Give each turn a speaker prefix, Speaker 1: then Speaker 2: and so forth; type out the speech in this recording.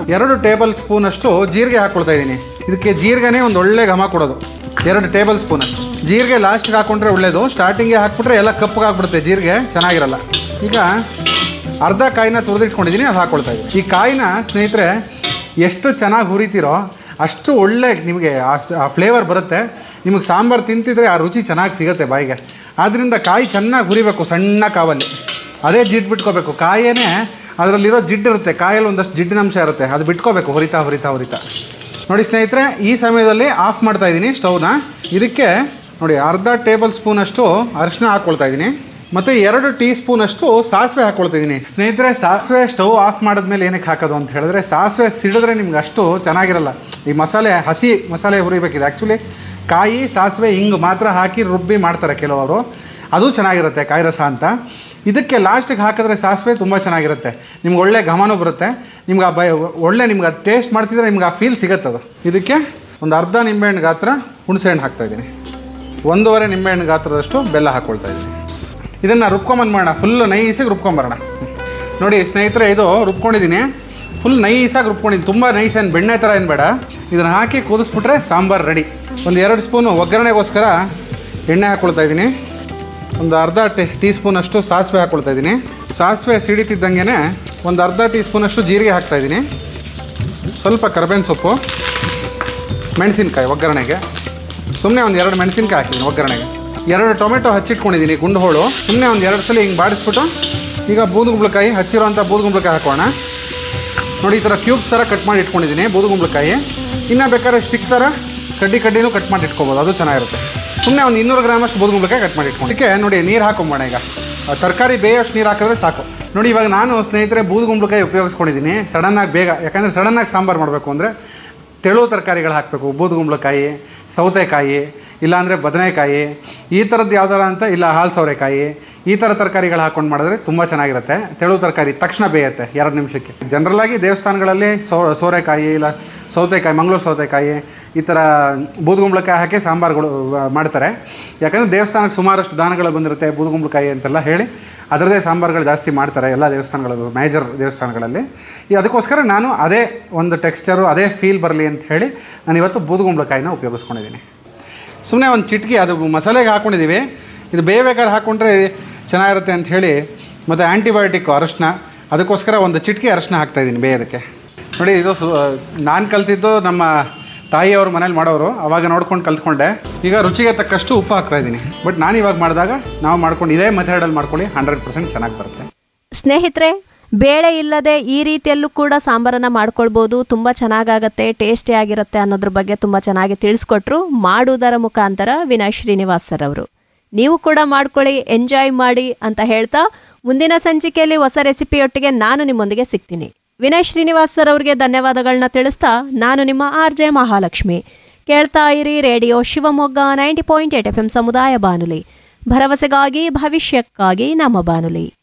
Speaker 1: ಎರಡು table spoon ಅಷ್ಟು ಜೀರಿಗೆ ಹಾಕೊಳ್ತಾ ಇದ್ದೀನಿ ಇದಕ್ಕೆ ಜೀರಿಗೆನೇ ಒಂದು ಒಳ್ಳೆ ಘಮ ಕೊಡೋದು ಎರಡು ಟೇಬಲ್ ಸ್ಪೂನ್ ಅಷ್ಟು ಜೀರಿಗೆ ಲಾಸ್ಟ್ಗೆ ಹಾಕೊಂಡ್ರೆ ಒಳ್ಳೇದು ಸ್ಟಾರ್ಟಿಂಗ್ಗೆ ಹಾಕ್ಬಿಟ್ರೆ ಎಲ್ಲ ಕಪ್ಪಗೆ ಹಾಕ್ಬಿಡುತ್ತೆ ಜೀರಿಗೆ ಚೆನ್ನಾಗಿರಲ್ಲ ಈಗ ಅರ್ಧ ಕಾಯಿನ ತುರಿದಿಟ್ಕೊಂಡಿದ್ದೀನಿ ಅದು ಹಾಕೊಳ್ತಾ ಇದ್ದೀನಿ ಈ ಕಾಯಿನ ಸ್ನೇಹಿತರೆ ಎಷ್ಟು ಚೆನ್ನಾಗಿ ಹುರಿತೀರೋ ಅಷ್ಟು ಒಳ್ಳೆ ನಿಮಗೆ ಆ ಸ- ಆ ಫ್ಲೇವರ್ ಬರುತ್ತೆ ನಿಮಗೆ ಸಾಂಬಾರು ತಿಂತಿದ್ರೆ ಆ ರುಚಿ ಚೆನ್ನಾಗಿ ಸಿಗುತ್ತೆ ಬಾಯಿಗೆ ಆದ್ದರಿಂದ ಕಾಯಿ ಚೆನ್ನಾಗಿ ಹುರಿಬೇಕು ಸಣ್ಣ ಕಾವಲ್ಲಿ ಅದೇ ಜಿಡ್ಡು ಬಿಟ್ಕೋಬೇಕು ಕಾಯೇನೆ ಅದರಲ್ಲಿರೋ ಜಿಡ್ಡು ಇರುತ್ತೆ ಕಾಯಲ್ಲಿ ಒಂದಷ್ಟು ಜಿಡ್ಡಿನ ಅಂಶ ಇರುತ್ತೆ ಅದು ಬಿಟ್ಕೋಬೇಕು ಹುರಿತಾ ಹುರಿತಾ ಹುರಿತಾ ನೋಡಿ ಸ್ನೇಹಿತರೆ ಈ ಸಮಯದಲ್ಲಿ ಆಫ್ ಮಾಡ್ತಾ ಇದ್ದೀನಿ ಸ್ಟವ್ನ ಇದಕ್ಕೆ ನೋಡಿ ಅರ್ಧ ಟೇಬಲ್ ಸ್ಪೂನಷ್ಟು ಅರಿಶಿನ ಹಾಕ್ಕೊಳ್ತಾ ಇದ್ದೀನಿ ಮತ್ತು ಎರಡು ಟೀ ಸ್ಪೂನಷ್ಟು ಸಾಸಿವೆ ಹಾಕ್ಕೊಳ್ತಾ ಇದ್ದೀನಿ ಸ್ನೇಹಿತರೆ ಸಾಸಿವೆ ಸ್ಟವ್ ಆಫ್ ಮಾಡಿದ್ಮೇಲೆ ಏನಕ್ಕೆ ಹಾಕೋದು ಅಂತ ಹೇಳಿದ್ರೆ ಸಾಸಿವೆ ಸಿಡಿದ್ರೆ ನಿಮ್ಗೆ ಅಷ್ಟು ಚೆನ್ನಾಗಿರಲ್ಲ ಈ ಮಸಾಲೆ ಹಸಿ ಮಸಾಲೆ ಹುರಿಬೇಕಿದೆ ಆ್ಯಕ್ಚುಲಿ ಕಾಯಿ ಸಾಸಿವೆ ಹಿಂಗೆ ಮಾತ್ರ ಹಾಕಿ ರುಬ್ಬಿ ಮಾಡ್ತಾರೆ ಕೆಲವರು ಅದು ಚೆನ್ನಾಗಿರುತ್ತೆ ಕಾಯಿ ರಸ ಅಂತ ಇದಕ್ಕೆ ಲಾಸ್ಟಿಗೆ ಹಾಕಿದ್ರೆ ಸಾಸಿವೆ ತುಂಬ ಚೆನ್ನಾಗಿರುತ್ತೆ ನಿಮ್ಗೆ ಒಳ್ಳೆ ಘಮನೂ ಬರುತ್ತೆ ನಿಮ್ಗೆ ಆ ಬೈ ಒಳ್ಳೆ ನಿಮ್ಗೆ ಅದು ಟೇಸ್ಟ್ ಮಾಡ್ತಿದ್ರೆ ನಿಮ್ಗೆ ಆ ಫೀಲ್ ಸಿಗುತ್ತೆ ಅದು ಇದಕ್ಕೆ ಒಂದು ಅರ್ಧ ನಿಂಬೆಹಣ್ಣು ಗಾತ್ರ ಹುಣಸೆಹಣ್ಣು ಹಾಕ್ತಾಯಿದ್ದೀನಿ ಒಂದೂವರೆ ನಿಂಬೆಹಣ್ಣು ಗಾತ್ರದಷ್ಟು ಬೆಲ್ಲ ಹಾಕ್ಕೊಳ್ತಾ ಇದ್ದೀನಿ ಇದನ್ನು ರುಬ್ಕೊಂಬಂದು ಮಾಡೋಣ ಫುಲ್ಲು ನೈಸಾಗಿ ರುಬ್ಕೊಂಬರೋಣ ನೋಡಿ ಸ್ನೇಹಿತರೆ ಇದು ರುಬ್ಕೊಂಡಿದ್ದೀನಿ ಫುಲ್ ನೈಸಾಗಿ ರುಬ್ಕೊಂಡಿದ್ದೀನಿ ತುಂಬ ನೈಸ್ ಏನು ಬೆಣ್ಣೆ ಥರ ಏನು ಬೇಡ ಇದನ್ನು ಹಾಕಿ ಕುದಿಸ್ಬಿಟ್ರೆ ಸಾಂಬಾರು ರೆಡಿ ಒಂದು ಎರಡು ಸ್ಪೂನು ಒಗ್ಗರಣೆಗೋಸ್ಕರ ಎಣ್ಣೆ ಹಾಕ್ಕೊಳ್ತಾ ಇದ್ದೀನಿ ಒಂದು ಅರ್ಧ ಟೀ ಟೀ ಸ್ಪೂನಷ್ಟು ಸಾಸಿವೆ ಹಾಕ್ಕೊಳ್ತಾ ಇದ್ದೀನಿ ಸಾಸಿವೆ ಸಿಡಿತಿದ್ದಂಗೆ ಒಂದು ಅರ್ಧ ಟೀ ಸ್ಪೂನಷ್ಟು ಜೀರಿಗೆ ಹಾಕ್ತಾ ಇದ್ದೀನಿ ಸ್ವಲ್ಪ ಕರ್ಬೇವಿನ ಸೊಪ್ಪು ಮೆಣಸಿನ್ಕಾಯಿ ಒಗ್ಗರಣೆಗೆ ಸುಮ್ಮನೆ ಒಂದು ಎರಡು ಮೆಣಸಿನ್ಕಾಯಿ ಹಾಕಿದ್ದೀನಿ ಒಗ್ಗರಣೆಗೆ ಎರಡು ಟೊಮೆಟೊ ಹಚ್ಚಿಟ್ಕೊಂಡಿದ್ದೀನಿ ಗುಂಡು ಹೋಳು ಸುಮ್ಮನೆ ಒಂದು ಎರಡು ಸಲ ಹಿಂಗೆ ಬಾಡಿಸ್ಬಿಟ್ಟು ಈಗ ಬೂದುಗುಂಬಳಕಾಯಿ ಹಚ್ಚಿರೋಂಥ ಬೂದುಗುಂಬಳಕಾಯಿ ಹಾಕೋಣ ನೋಡಿ ಈ ಥರ ಕ್ಯೂಬ್ಸ್ ಥರ ಕಟ್ ಮಾಡಿ ಇಟ್ಕೊಂಡಿದ್ದೀನಿ ಬೂದುಗುಂಬಳಕಾಯಿ ಇನ್ನು ಬೇಕಾದ್ರೆ ಸ್ಟಿಕ್ ಥರ ಕಡ್ಡಿ ಕಡ್ಡಿನೂ ಕಟ್ ಮಾಡಿ ಇಟ್ಕೋಬೋದು ಅದು ಚೆನ್ನಾಗಿರುತ್ತೆ ಸುಮ್ಮನೆ ಒಂದು ಇನ್ನೂರು ಗ್ರಾಮಷ್ಟು ಬೂದುಗುಂಬಳಕಾಯಿ ಕಟ್ ಮಾಡಿ ಇಟ್ಕೊಂಡು ಇದಕ್ಕೆ ನೋಡಿ ನೀರು ಹಾಕೊಂಬೋಣ ಈಗ ಆ ತರಕಾರಿ ಬೇಯೋಷ್ಟು ನೀರು ಹಾಕಿದ್ರೆ ಸಾಕು ನೋಡಿ ಇವಾಗ ನಾನು ಸ್ನೇಹಿತರೆ ಬೂದುಗುಂಬಳಕಾಯಿ ಉಪಯೋಗಿಸ್ಕೊಂಡಿದ್ದೀನಿ ಸಡನ್ನಾಗಿ ಬೇಗ ಯಾಕಂದರೆ ಸಡನ್ನಾಗಿ ಸಾಂಬಾರು ಮಾಡಬೇಕು ಅಂದರೆ ತೆಳು ತರಕಾರಿಗಳು ಹಾಕಬೇಕು ಬೂದುಗುಂಬಳಕಾಯಿ ಸೌತೆಕಾಯಿ ಇಲ್ಲಾಂದರೆ ಬದನೆಕಾಯಿ ಈ ಥರದ್ದು ಯಾವ್ದಾರ ಅಂತ ಇಲ್ಲ ಹಾಲು ಸೌರೆಕಾಯಿ ಈ ಥರ ತರಕಾರಿಗಳು ಹಾಕೊಂಡು ಮಾಡಿದ್ರೆ ತುಂಬ ಚೆನ್ನಾಗಿರುತ್ತೆ ತೆಳು ತರಕಾರಿ ತಕ್ಷಣ ಬೇಯುತ್ತೆ ಎರಡು ನಿಮಿಷಕ್ಕೆ ಜನರಲಾಗಿ ದೇವಸ್ಥಾನಗಳಲ್ಲಿ ಸೋ ಸೋರೆಕಾಯಿ ಇಲ್ಲ ಸೌತೆಕಾಯಿ ಮಂಗಳೂರು ಸೌತೆಕಾಯಿ ಈ ಥರ ಬೂದುಗುಂಬಳಕಾಯಿ ಹಾಕಿ ಸಾಂಬಾರುಗಳು ಆ, ಮಾಡ್ತಾರೆ ಯಾಕಂದರೆ ದೇವಸ್ಥಾನಕ್ಕೆ ಸುಮಾರಷ್ಟು ದಾನಗಳು ಬಂದಿರುತ್ತೆ ಬೂದುಗುಂಬಳಕಾಯಿ ಅಂತೆಲ್ಲ ಹೇಳಿ ಅದರದೇ ಸಾಂಬಾರುಗಳು ಜಾಸ್ತಿ ಮಾಡ್ತಾರೆ ಎಲ್ಲ ದೇವಸ್ಥಾನಗಳಲ್ಲೂ ಮೇಜರ್ ದೇವಸ್ಥಾನಗಳಲ್ಲಿ ಈ ಅದಕ್ಕೋಸ್ಕರ ನಾನು ಅದೇ ಒಂದು ಟೆಕ್ಸ್ಚರು ಅದೇ ಫೀಲ್ ಬರಲಿ ಅಂತ ಹೇಳಿ ನಾನು ಇವತ್ತು ಬೂದುಗುಂಬಳಕಾಯಿನ ಉಪಯೋಗಿಸ್ಕೊಂಡಿದ್ದೀನಿ ಸುಮ್ಮನೆ ಒಂದು ಚಿಟ್ಕಿ ಅದು ಮಸಾಲೆಗೆ ಹಾಕ್ಕೊಂಡಿದ್ದೀವಿ ಇದು ಬೇಯಬೇಕಾದ್ರೆ ಹಾಕ್ಕೊಂಡ್ರೆ ಚೆನ್ನಾಗಿರುತ್ತೆ ಅಂತ ಹೇಳಿ ಮತ್ತು ಆ್ಯಂಟಿಬಯೋಟಿಕ್ಕು ಅರಶಿನ ಅದಕ್ಕೋಸ್ಕರ ಒಂದು ಚಿಟ್ಕಿ ಅರಶಿನ ಹಾಕ್ತಾಯಿದ್ದೀನಿ ಬೇಯೋದಕ್ಕೆ ನೋಡಿ ಇದು ಸು ನಾನು ಕಲ್ತಿದ್ದು ನಮ್ಮ ತಾಯಿಯವ್ರ ಮನೇಲಿ ಮಾಡೋರು ಅವಾಗ ನೋಡ್ಕೊಂಡು ಕಲ್ತ್ಕೊಂಡೆ ಈಗ ರುಚಿಗೆ ತಕ್ಕಷ್ಟು ಉಪ್ಪು ಹಾಕ್ತಾ ಇದ್ದೀನಿ ಬಟ್ ನಾನು ಇವಾಗ ಮಾಡಿದಾಗ ನಾವು ಮಾಡ್ಕೊಂಡು ಇದೇ ಮೆಥಡಲ್ಲಿ ಮಾಡ್ಕೊಳ್ಳಿ ಹಂಡ್ರೆಡ್ ಪರ್ಸೆಂಟ್ ಚೆನ್ನಾಗಿ ಬರುತ್ತೆ
Speaker 2: ಸ್ನೇಹಿತರೆ ಬೇಳೆ ಇಲ್ಲದೆ ಈ ರೀತಿಯಲ್ಲೂ ಕೂಡ ಸಾಂಬಾರನ್ನ ಮಾಡ್ಕೊಳ್ಬೋದು ತುಂಬ ಚೆನ್ನಾಗಾಗತ್ತೆ ಟೇಸ್ಟಿ ಆಗಿರುತ್ತೆ ಅನ್ನೋದ್ರ ಬಗ್ಗೆ ತುಂಬ ಚೆನ್ನಾಗಿ ತಿಳಿಸ್ಕೊಟ್ರು ಮಾಡುವುದರ ಮುಖಾಂತರ ವಿನಯ್ ಶ್ರೀನಿವಾಸ್ ಸರ್ ಅವರು ನೀವು ಕೂಡ ಮಾಡ್ಕೊಳ್ಳಿ ಎಂಜಾಯ್ ಮಾಡಿ ಅಂತ ಹೇಳ್ತಾ ಮುಂದಿನ ಸಂಚಿಕೆಯಲ್ಲಿ ಹೊಸ ರೆಸಿಪಿಯೊಟ್ಟಿಗೆ ನಾನು ನಿಮ್ಮೊಂದಿಗೆ ಸಿಗ್ತೀನಿ ವಿನಯ್ ಶ್ರೀನಿವಾಸ್ ಸರ್ ಅವರಿಗೆ ಧನ್ಯವಾದಗಳನ್ನ ತಿಳಿಸ್ತಾ ನಾನು ನಿಮ್ಮ ಆರ್ ಜೆ ಮಹಾಲಕ್ಷ್ಮಿ ಕೇಳ್ತಾ ಇರಿ radio Shivamogga ninety point eight F M ಸಮುದಾಯ ಬಾನುಲಿ ಭರವಸೆಗಾಗಿ ಭವಿಷ್ಯಕ್ಕಾಗಿ ನಮ್ಮ ಬಾನುಲಿ